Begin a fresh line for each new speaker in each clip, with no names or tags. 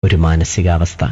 ഒരു മാനസികാവസ്ഥ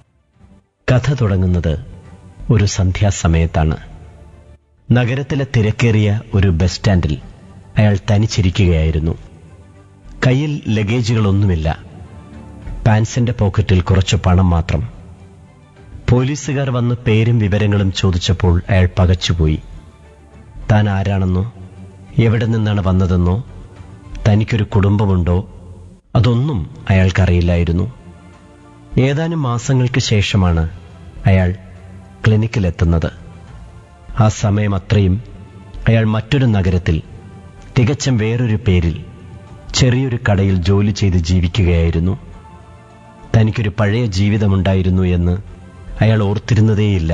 കഥ തുടങ്ങുന്നത് ഒരു സന്ധ്യാസമയത്താണ് നഗരത്തിലെ തിരക്കേറിയ ഒരു ബസ് സ്റ്റാൻഡിൽ അയാൾ തനിച്ചിരിക്കുകയായിരുന്നു കയ്യിൽ ലഗേജുകളൊന്നുമില്ല പാൻസിന്റെ പോക്കറ്റിൽ കുറച്ച് പണം മാത്രം പോലീസുകാർ വന്ന് പേരും വിവരങ്ങളും ചോദിച്ചപ്പോൾ അയാൾ പകച്ചുപോയി താൻ ആരാണെന്നോ എവിടെ നിന്നാണ് വന്നതെന്നോ തനിക്കൊരു കുടുംബമുണ്ടോ അതൊന്നും അയാൾക്കറിയില്ലായിരുന്നു ഏതാനും മാസങ്ങൾക്ക് ശേഷമാണ് അയാൾ ക്ലിനിക്കിലെത്തുന്നത് ആ സമയം അത്രയും അയാൾ മറ്റൊരു നഗരത്തിൽ തികച്ചും വേറൊരു പേരിൽ ചെറിയൊരു കടയിൽ ജോലി ചെയ്ത് ജീവിക്കുകയായിരുന്നു തനിക്കൊരു പഴയ ജീവിതമുണ്ടായിരുന്നു എന്ന് അയാൾ ഓർത്തിരുന്നതേയില്ല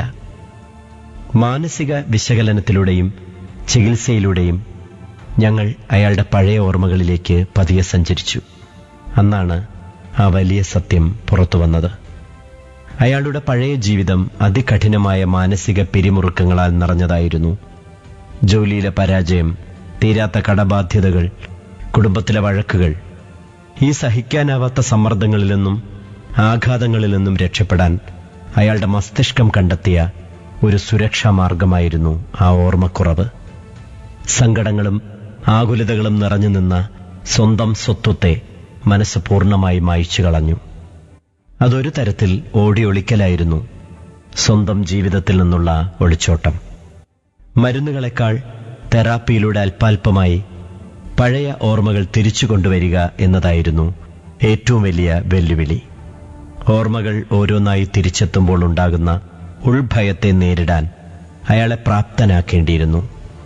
മാനസിക വിശകലനത്തിലൂടെയും ചികിത്സയിലൂടെയും ഞങ്ങൾ അയാളുടെ പഴയ ഓർമ്മകളിലേക്ക് പതിയെ സഞ്ചരിച്ചു അന്നാണ് ആ വലിയ സത്യം പുറത്തു വന്നത് അയാളുടെ പഴയ ജീവിതം അതികഠിനമായ മാനസിക പിരിമുറുക്കങ്ങളാൽ നിറഞ്ഞതായിരുന്നു ജോലിയിലെ പരാജയം തീരാത്ത കടബാധ്യതകൾ കുടുംബത്തിലെ വഴക്കുകൾ ഈ സഹിക്കാനാവാത്ത സമ്മർദ്ദങ്ങളിൽ നിന്നും ആഘാതങ്ങളിൽ നിന്നും രക്ഷപ്പെടാൻ അയാളുടെ മസ്തിഷ്കം കണ്ടെത്തിയ ഒരു സുരക്ഷാ മാർഗമായിരുന്നു ആ ഓർമ്മക്കുറവ് സങ്കടങ്ങളും ആകുലതകളും നിറഞ്ഞു നിന്ന സ്വന്തം സ്വത്വത്തെ മനസ്സ് പൂർണ്ണമായി മായ്ച്ചു കളഞ്ഞു അതൊരു തരത്തിൽ ഓടി ഒളിക്കലായിരുന്നു സ്വന്തം ജീവിതത്തിൽ നിന്നുള്ള ഒളിച്ചോട്ടം മരുന്നുകളെക്കാൾ തെറാപ്പിയിലൂടെ അല്പാൽപമായി പഴയ ഓർമ്മകൾ തിരിച്ചു കൊണ്ടുവരിക എന്നതായിരുന്നു ഏറ്റവും വലിയ വെല്ലുവിളി ഓർമ്മകൾ ഓരോന്നായി തിരിച്ചെത്തുമ്പോൾ ഉണ്ടാകുന്ന ഉൾഭയത്തെ നേരിടാൻ അയാളെ പ്രാപ്തനാക്കേണ്ടിയിരുന്നു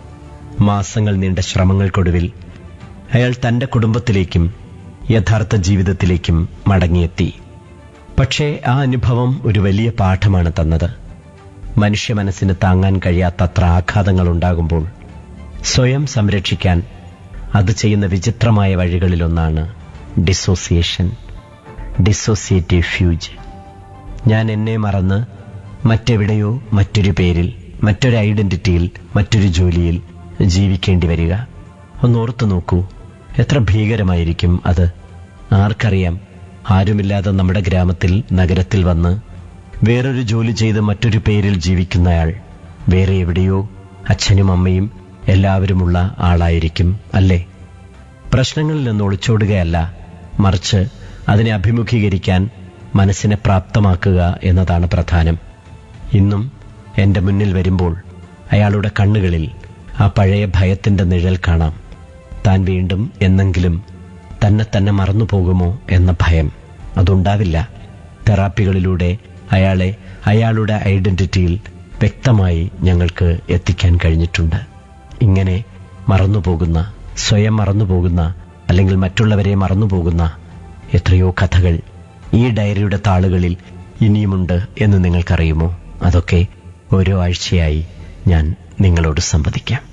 മാസങ്ങൾ നീണ്ട ശ്രമങ്ങൾക്കൊടുവിൽ അയാൾ തന്റെ കുടുംബത്തിലേക്കും യഥാർത്ഥ ജീവിതത്തിലേക്കും മടങ്ങിയെത്തി പക്ഷേ ആ അനുഭവം ഒരു വലിയ പാഠമാണ് തന്നത് മനുഷ്യ മനസ്സിന് താങ്ങാൻ കഴിയാത്തത്ര ആഘാതങ്ങൾ ഉണ്ടാകുമ്പോൾ സ്വയം സംരക്ഷിക്കാൻ അത് ചെയ്യുന്ന വിചിത്രമായ വഴികളിലൊന്നാണ് ഡിസോസിയേഷൻ ഡിസോസിയേറ്റീവ് ഫ്യൂജ് ഞാൻ എന്നെ മറന്ന് മറ്റെവിടെയോ മറ്റൊരു പേരിൽ മറ്റൊരു ഐഡന്റിറ്റിയിൽ മറ്റൊരു ജോലിയിൽ ജീവിക്കേണ്ടി വരിക ഒന്നോർത്തു നോക്കൂ എത്ര ഭീകരമായിരിക്കും അത് ആർക്കറിയാം ആരുമില്ലാതെ നമ്മുടെ ഗ്രാമത്തിൽ നഗരത്തിൽ വന്ന് വേറൊരു ജോലി ചെയ്ത് മറ്റൊരു പേരിൽ ജീവിക്കുന്നയാൾ വേറെ എവിടെയോ അച്ഛനും അമ്മയും എല്ലാവരുമുള്ള ആളായിരിക്കും അല്ലേ പ്രശ്നങ്ങളിൽ നിന്ന് ഒളിച്ചോടുകയല്ല മറിച്ച് അതിനെ അഭിമുഖീകരിക്കാൻ മനസ്സിനെ പ്രാപ്തമാക്കുക എന്നതാണ് പ്രധാനം ഇന്നും എന്റെ മുന്നിൽ വരുമ്പോൾ അയാളുടെ കണ്ണുകളിൽ ആ പഴയ ഭയത്തിന്റെ നിഴൽ കാണാം താൻ വീണ്ടും എന്നെങ്കിലും തന്നെ തന്നെ മറന്നു പോകുമോ എന്ന ഭയം അതുണ്ടാവില്ല തെറാപ്പികളിലൂടെ അയാളെ അയാളുടെ ഐഡന്റിറ്റിയിൽ വ്യക്തമായി ഞങ്ങൾക്ക് എത്തിക്കാൻ കഴിഞ്ഞിട്ടുണ്ട് ഇങ്ങനെ മറന്നുപോകുന്ന സ്വയം മറന്നുപോകുന്ന അല്ലെങ്കിൽ മറ്റുള്ളവരെ മറന്നുപോകുന്ന എത്രയോ കഥകൾ ഈ ഡയറിയുടെ താളുകളിൽ ഇനിയുമുണ്ട് എന്ന് നിങ്ങൾക്കറിയുമോ അതൊക്കെ ഓരോ ആഴ്ചയായി ഞാൻ നിങ്ങളോട് സംവദിക്കാം